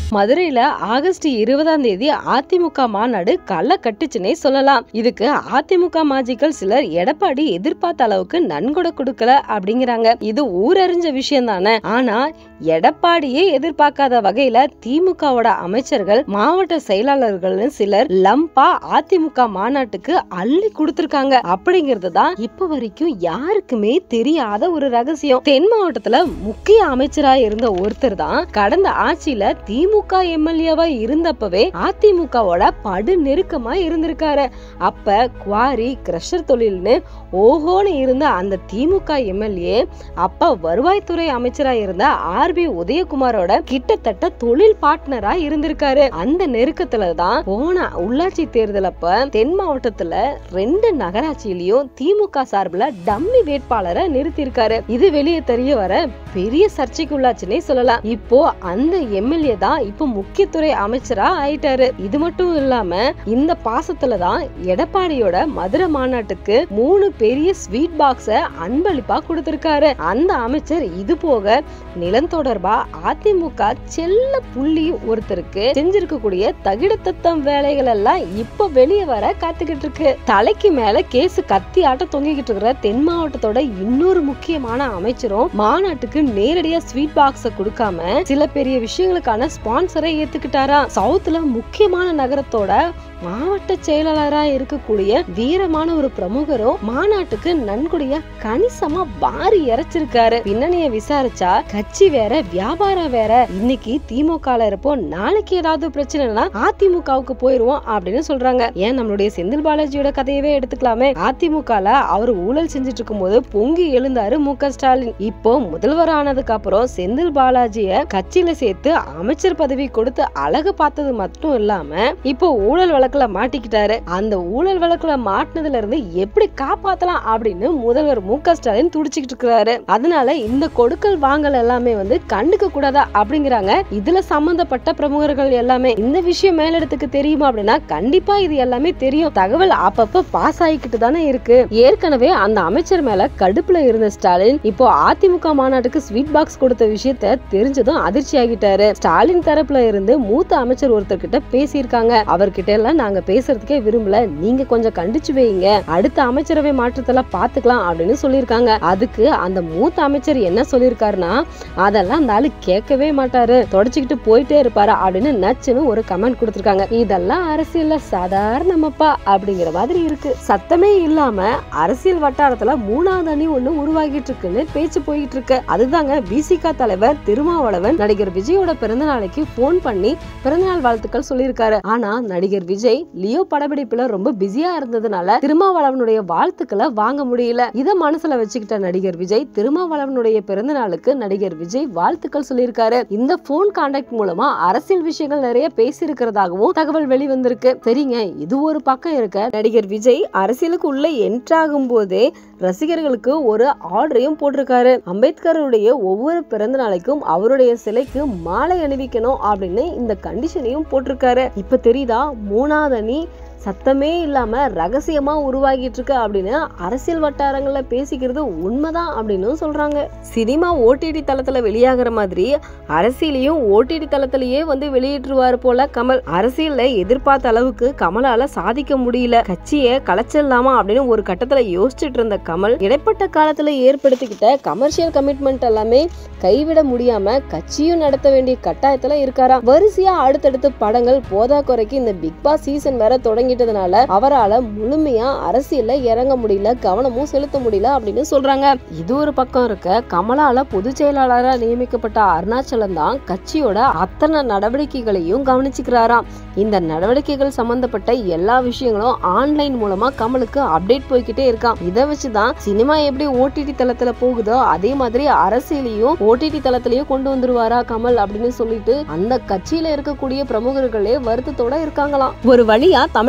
மதுரையில ஆகஸ்ட் இருபதாம் தேதி அதிமுக மாநாடு களை கட்டுச்சுன்னே சொல்லலாம் இதுக்கு அதிமுக மாஜிக்கள் சிலர் எடப்பாடி எதிர்பார்த்த அளவுக்கு நன்கொடை கொடுக்கல அப்படிங்கிறாங்க இது ஊரறிஞ்ச விஷயம் தானே ஆனா எடப்பாடியே எதிர்பார்க்காத வகையில திமுகவோட அமைச்சர்கள் மாவட்ட செயலாளர்கள்னு சிலர் லம்பா அதிமுக மாநாட்டுக்கு அள்ளி கொடுத்திருக்காங்க அப்படிங்கிறது தான் இப்ப வரைக்கும் யாருக்குமே தெரியாத ஒரு ரகசியம் தென் மாவட்டத்துல முக்கிய அமைச்சரா இருந்த ஒருத்தர் தான் கடந்த ஆட்சியில திமுக எம்எல்ஏவா இருந்தப்பவே அதிமுகவோட படு நெருக்கமா இருந்திருக்காரு அப்ப குவாரி கிரஷர் தொழில்னு ஓஹோன்னு இருந்த அந்த திமுக எம்எல்ஏ அப்ப வருவாய்த்துறை அமைச்சரா இருந்த ஆர் பி உதயகுமாரோட கிட்டத்தட்ட தொழில் பார்ட்னரா இருந்திருக்காரு அந்த நெருக்கத்துல தான் போன உள்ளாட்சி தேர்தல் அப்ப தென் மாவட்டத்துல ரெண்டு நகராட்சியிலயும் திமுக சார்பில் டம்மி வேட்பாளரை நிறுத்தியிருக்காரு இது வெளியே தெரிய வர பெரிய சர்ச்சைக்குள்ளாச்சுன்னே சொல்லலாம் இப்போ அந்த எம்எல்ஏ தான் இப்போ முக்கியத்துறை அமைச்சரா ஆயிட்டாரு இது மட்டும் இல்லாம இந்த பாசத்துல தான் எடப்பாடியோட மதுரை மாநாட்டுக்கு மூணு பெரிய ஸ்வீட் பாக்ஸ அன்பளிப்பா கொடுத்திருக்காரு அந்த அமைச்சர் இது போக நிலம் தொடர்பா அதிமுக செல்ல புள்ளி ஒருத்தருக்கு செஞ்சிருக்கக்கூடிய தகிடத்தத்தம் வேலைகள் எல்லாம் இப்ப வெளியே வர காத்துக்கிட்டு இருக்கு தலைக்கு மேல கேஸ் கத்தி ஆட்ட தொங்கிக்கிட்டு இருக்கிற தென் மாவட்டத்தோட இன்னொரு முக்கியமான அமைச்சரும் மாநாட்டுக்கு நேரடியா ஸ்வீட் பாக்ஸ கொடுக்காம சில பெரிய விஷயங்களுக்கான ஸ்பான்சரை ஏத்துக்கிட்டாரா சவுத்துல முக்கியமான நகரத்தோட மாவட்ட செயலாளரா இருக்கக்கூடிய வீரமான ஒரு பிரமுகரும் மாநாட்டுக்கு நன்கொடைய கணிசமா வாரி இறைச்சிருக்காரு பின்னணிய விசாரிச்சா கட்சி வேற வியாபாரம் வேற இன்னைக்கு திமுக இருப்போம் நாளைக்கு ஏதாவது பிரச்சனைனா அதிமுகவுக்கு போயிருவோம் அப்படின்னு சொல்றாங்க ஏன் நம்மளுடைய செந்தில் பாலாஜியோட கதையவே எடுத்துக்கலாமே அதிமுகல அவர் ஊழல் செஞ்சுட்டு இருக்கும்போது பொங்கி எழுந்தாரு மு க ஸ்டாலின் இப்போ முதல்வர் ஆனதுக்கு அப்புறம் செந்தில் பாலாஜிய கட்சியில சேர்த்து அமைச்சர் பதவி கொடுத்து அழகு பார்த்தது மட்டும் இல்லாம இப்போ ஊழல் வழக்குல மாட்டிக்கிட்டாரு அந்த ஊழல் வழக்குல மாட்டினதுல இருந்து எப்படி காப்பாத்தலாம் அப்படின்னு முதல்வர் மு க ஸ்டாலின் துடிச்சுக்கிட்டு இருக்கிறாரு அதனால இந்த கொடுக்கல் வாங்கல் எல்லாமே வந்து கண்டுக்க கூடாதா அப்படிங்கிறாங்க இதுல சம்பந்தப்பட்ட பிரமுகர்கள் எல்லாமே இந்த விஷயம் மேலிடத்துக்கு தெரியுமா அப்படின்னா கண்டிப்பா இது எல்லாமே தெரியும் தகவல் அப்பப்ப பாஸ் ஆகிக்கிட்டு தானே இருக்கு ஏற்கனவே அந்த அமைச்சர் மேல கடுப்புல இருந்த ஸ்டாலின் இப்போ அதிமுக மாநாட்டுக்கு ஸ்வீட் பாக்ஸ் கொடுத்த விஷயத்த தெரிஞ்சதும் அதிர்ச்சி ஆகிட்டாரு ஸ்டாலின் தரப்புல இருந்து மூத்த அமைச்சர் ஒருத்தர் கிட்ட பேசியிருக்காங்க அவர்கிட்ட எல்லாம் நாங்க பேசுறதுக்கே விரும்பல நீங்க கொஞ்சம் கண்டிச்சு வைங்க அடுத்த அமைச்சரவை மாற்றத்தெல்லாம் பாத்துக்கலாம் அப்படின்னு சொல்லியிருக்காங்க அதுக்கு அந்த மூத்த அமைச்சர் என்ன சொல்லியிருக்காருன்னா அதெல்லாம் அந்த ஆளு கேட்கவே மாட்டாரு தொடச்சுக்கிட்டு போயிட்டே இருப்பாரு அப்படின்னு நச்சுன்னு ஒரு கமெண்ட் கொடுத்திருக்காங்க இதெல்லாம் அரசியல்ல சாதாரணமாப்பா அப்படிங்கிற மாதிரி இருக்கு சத்தமே இல்லாம அரசியல் வட்டாரத்துல மூணாவது அணி ஒண்ணு உருவாகிட்டு இருக்குன்னு பேச்சு போயிட்டு இருக்கு அதுதாங்க பிசிக தலைவர் திருமாவளவன் நடிகர் விஜயோட பிறந்த நாளைக்கு போன் பண்ணி பிறந்தநாள் வாழ்த்துக்கள் சொல்லியிருக்காரு ஆனா நடிகர் விஜய் லியோ படப்பிடிப்புல ரொம்ப பிஸியா இருந்ததுனால திருமாவளவனுடைய வாழ்த்துக்களை வாங்க முடியல இத மனசுல வச்சுக்கிட்ட நடிகர் விஜய் திருமாவளவனுடைய பிறந்த நாளுக்கு நடிகர் விஜய் வாழ்த்துக்கள் சொல்லியிருக்காரு இந்த போன் கான்டாக்ட் மூலமா அரசியல் விஷயங்கள் நிறைய பேசி இருக்கிறதாகவும் தகவல் வெளிவந்திருக்கு சரிங்க இது ஒரு பக்கம் இருக்க நடிகர் விஜய் அரசியலுக்கு உள்ள என்ட்ராகும் போதே ரசிகர்களுக்கு ஒரு ஆர்டரையும் போட்டிருக்காரு அம்பேத்கருடைய ஒவ்வொரு பிறந்த நாளைக்கும் அவருடைய சிலைக்கு மாலை அணிவிக்கணும் அப்படின்னு இந்த கண்டிஷனையும் போட்டிருக்காரு இப்ப தெரியுதா மூணாவது அணி சத்தமே இல்லாம ரகசியமா உருவாகிட்டு இருக்கு அப்படின்னு அரசியல் வட்டாரங்கள்ல பேசிக்கிறது உண்மைதான் அப்படின்னு சொல்றாங்க சினிமா ஓடிடி தளத்துல வெளியாகிற மாதிரி அரசியலையும் ஓடிடி தளத்திலேயே வந்து வெளியிட்டுருவாரு போல கமல் அரசியல்ல எதிர்பார்த்த அளவுக்கு கமலால சாதிக்க முடியல கட்சியை கலைச்சிடலாமா அப்படின்னு ஒரு கட்டத்துல யோசிச்சுட்டு இருந்த கமல் இடைப்பட்ட காலத்துல ஏற்படுத்திக்கிட்ட கமர்ஷியல் கமிட்மெண்ட் எல்லாமே கைவிட முடியாம கட்சியும் நடத்த வேண்டிய கட்டாயத்துல இருக்காராம் வரிசையா அடுத்தடுத்து படங்கள் போதா குறைக்கு இந்த பிக் பாஸ் சீசன் வேற தொடங்கிட்டதுனால அவரால முழுமையா அரசியல்ல இறங்க முடியல கவனமும் செலுத்த முடியல அப்படின்னு சொல்றாங்க இது ஒரு பக்கம் இருக்க கமலால பொதுச் செயலாளரா நியமிக்கப்பட்ட அருணாச்சலம் தான் கட்சியோட அத்தனை நடவடிக்கைகளையும் கவனிச்சுக்கிறாராம் இந்த நடவடிக்கைகள் சம்பந்தப்பட்ட எல்லா விஷயங்களும் ஆன்லைன் மூலமா கமலுக்கு அப்டேட் போய்கிட்டே இருக்கான் இதை வச்சுதான் சினிமா எப்படி ஓடிடி தளத்துல போகுதோ அதே மாதிரி அரசியலையும் ஓடிடி தளத்திலயும் கொண்டு வந்துருவாரா கமல் அப்படின்னு சொல்லிட்டு அந்த கட்சியில இருக்கக்கூடிய பிரமுகர்களே வருத்தத்தோட இருக்காங்களாம் ஒரு வழியா தமிழக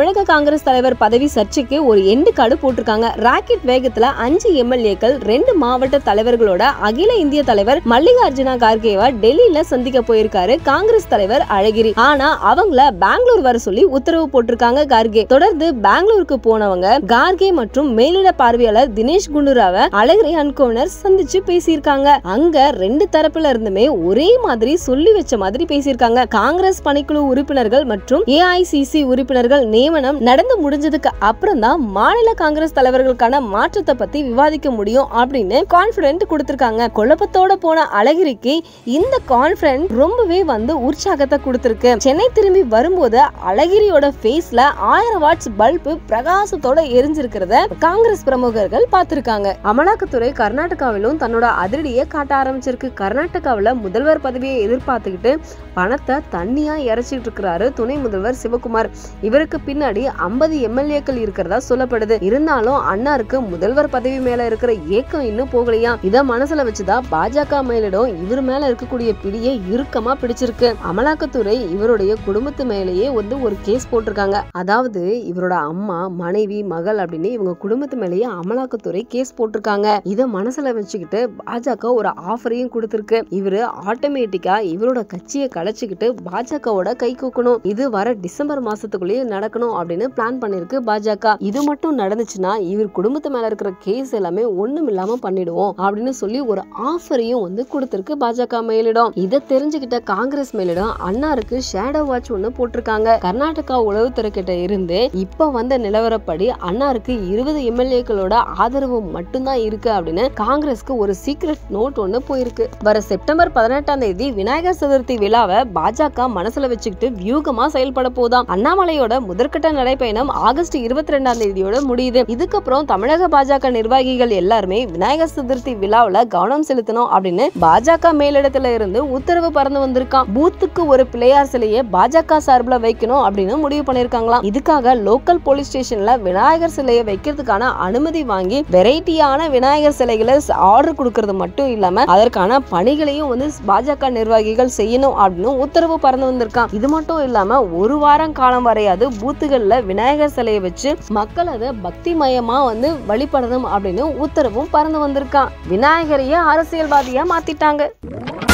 தமிழக காங்கிரஸ் தலைவர் பதவி சர்ச்சைக்கு ஒரு எண்டு கார்டு போட்டிருக்காங்க ராக்கெட் வேகத்துல அஞ்சு எம்எல்ஏக்கள் ரெண்டு மாவட்ட தலைவர்களோட அகில இந்திய தலைவர் மல்லிகார்ஜுனா கார்கேவா டெல்லியில சந்திக்க போயிருக்காரு காங்கிரஸ் தலைவர் அழகிரி ஆனா அவங்கள பெங்களூர் வர சொல்லி உத்தரவு போட்டிருக்காங்க கார்கே தொடர்ந்து பெங்களூருக்கு போனவங்க கார்கே மற்றும் மேலிட பார்வையாளர் தினேஷ் குண்டுராவை அழகிரி அன்கோனர் சந்திச்சு பேசியிருக்காங்க அங்க ரெண்டு தரப்புல இருந்துமே ஒரே மாதிரி சொல்லி வச்ச மாதிரி பேசியிருக்காங்க காங்கிரஸ் பணிக்குழு உறுப்பினர்கள் மற்றும் ஏஐசிசி உறுப்பினர்கள் நியமனம் நடந்து முடிஞ்சதுக்கு அப்புறம் தான் மாநில காங்கிரஸ் தலைவர்களுக்கான மாற்றத்தை பத்தி விவாதிக்க முடியும் அப்படின்னு கான்பிடன்ட் கொடுத்திருக்காங்க குழப்பத்தோட போன அழகிரிக்கு இந்த கான்பிடன்ட் ரொம்பவே வந்து உற்சாகத்தை கொடுத்திருக்கு சென்னை திரும்பி வரும்போது அழகிரியோட ஃபேஸ்ல ஆயிரம் வாட்ஸ் பல்பு பிரகாசத்தோட எரிஞ்சிருக்கிறத காங்கிரஸ் பிரமுகர்கள் பார்த்திருக்காங்க அமலாக்கத்துறை கர்நாடகாவிலும் தன்னோட அதிரடியை காட்ட ஆரம்பிச்சிருக்கு கர்நாடகாவில் முதல்வர் பதவியை எதிர்பார்த்துக்கிட்டு பணத்தை தண்ணியா இறைச்சிட்டு இருக்கிறாரு துணை முதல்வர் சிவகுமார் இவருக்கு பின்னாடி ஐம்பது எம்எல்ஏக்கள் இருக்கிறதா சொல்லப்படுது இருந்தாலும் அண்ணாருக்கு முதல்வர் பதவி மேல இருக்கிற ஏக்கம் இன்னும் போகலையா இத மனசுல வச்சுதான் பாஜக மேலிடம் இவர் மேல இருக்கக்கூடிய பிடியை இறுக்கமா பிடிச்சிருக்கு அமலாக்கத்துறை இவருடைய குடும்பத்து மேலேயே வந்து ஒரு கேஸ் போட்டிருக்காங்க அதாவது இவரோட அம்மா மனைவி மகள் அப்படின்னு இவங்க குடும்பத்து மேலேயே அமலாக்கத்துறை கேஸ் போட்டிருக்காங்க இத மனசுல வச்சுக்கிட்டு பாஜக ஒரு ஆஃபரையும் கொடுத்திருக்கு இவரு ஆட்டோமேட்டிக்கா இவரோட கட்சியை கலைச்சுக்கிட்டு பாஜகவோட கை கூக்கணும் இது வர டிசம்பர் மாசத்துக்குள்ளேயே நடக்கணும் அப்படின்னு பிளான் பண்ணிருக்கு பாஜக இது மட்டும் நடந்துச்சுன்னா இவர் குடும்பத்து மேல இருக்கிற கேஸ் எல்லாமே ஒண்ணும் இல்லாம பண்ணிடுவோம் அப்படின்னு சொல்லி ஒரு ஆஃபரையும் வந்து கொடுத்திருக்கு பாஜக மேலிடம் இதை தெரிஞ்சுக்கிட்ட காங்கிரஸ் மேலிடம் அண்ணாருக்கு ஷேடோ வாட்ச் ஒண்ணு போட்டிருக்காங்க கர்நாடகா உளவுத்துறை கிட்ட இருந்து இப்ப வந்த நிலவரப்படி அண்ணாருக்கு இருபது எம்எல்ஏக்களோட ஆதரவு மட்டும்தான் இருக்கு அப்படின்னு காங்கிரஸ்க்கு ஒரு சீக்ரெட் நோட் ஒண்ணு போயிருக்கு வர செப்டம்பர் பதினெட்டாம் தேதி விநாயகர் சதுர்த்தி விழாவை பாஜக மனசுல வச்சுக்கிட்டு வியூகமா செயல்பட போதாம் அண்ணாமலையோட முதற்கட்ட நடைப்பயணம் ஆகஸ்ட் இருபத்தி ரெண்டாம் தேதியோட முடியுது இதுக்கப்புறம் தமிழக பாஜக நிர்வாகிகள் எல்லாருமே விநாயகர் சதுர்த்தி விழாவுல கவனம் செலுத்தணும் அப்படின்னு பாஜக மேலிடத்துல இருந்து உத்தரவு பறந்து வந்திருக்கான் பூத்துக்கு ஒரு பிள்ளையார் சிலையை பாஜக சார்பில் வைக்கணும் அப்படின்னு முடிவு பண்ணிருக்காங்களாம் இதுக்காக லோக்கல் போலீஸ் ஸ்டேஷன்ல விநாயகர் சிலையை வைக்கிறதுக்கான அனுமதி வாங்கி வெரைட்டியான விநாயகர் சிலைகளை ஆர்டர் கொடுக்கறது மட்டும் இல்லாம அதற்கான பணிகளையும் வந்து பாஜக நிர்வாகிகள் செய்யணும் அப்படின்னு உத்தரவு பறந்து வந்திருக்கான் இது மட்டும் இல்லாம ஒரு வாரம் காலம் வரையாது பூத்துகள்ல விநாயகர் சிலையை வச்சு மக்கள் அதை பக்தி மயமா வந்து வழிபடணும் அப்படின்னு உத்தரவும் பறந்து வந்திருக்கான் விநாயகரையே அரசியல்வாதியா மாத்திட்டாங்க